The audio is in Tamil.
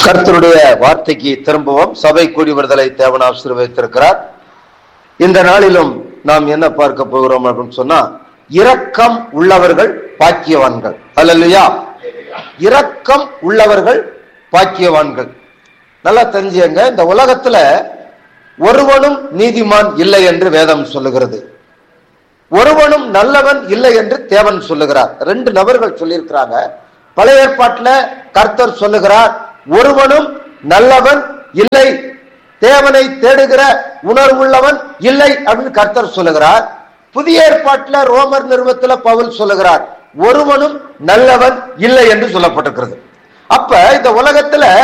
கர்த்தருடைய வார்த்தைக்கு திரும்பவும் சபை கூடி விடுதலை தேவன் ஆசீர்வதித்திருக்கிறார் இந்த நாளிலும் நாம் என்ன பார்க்க போகிறோம் அப்படின்னு சொன்னா இரக்கம் உள்ளவர்கள் பாக்கியவான்கள் அல்லையா இரக்கம் உள்ளவர்கள் பாக்கியவான்கள் நல்லா தெரிஞ்சுங்க இந்த உலகத்துல ஒருவனும் நீதிமான் இல்லை என்று வேதம் சொல்லுகிறது ஒருவனும் நல்லவன் இல்லை என்று தேவன் சொல்லுகிறார் ரெண்டு நபர்கள் சொல்லியிருக்கிறாங்க பழைய ஏற்பாட்டுல கர்த்தர் சொல்லுகிறார் ஒருவனும் நல்லவன் இல்லை தேவனை தேடுகிற உணர்வுள்ளவன் இல்லை அப்படின்னு கர்த்தர் சொல்லுகிறார் புதிய ஏற்பாட்டுல ரோமர் நிறுவத்துல பவுல் சொல்லுகிறார் ஒருவனும் நல்லவன் இல்லை என்று சொல்லப்பட்டிருக்கிறது அப்ப இந்த உலகத்துல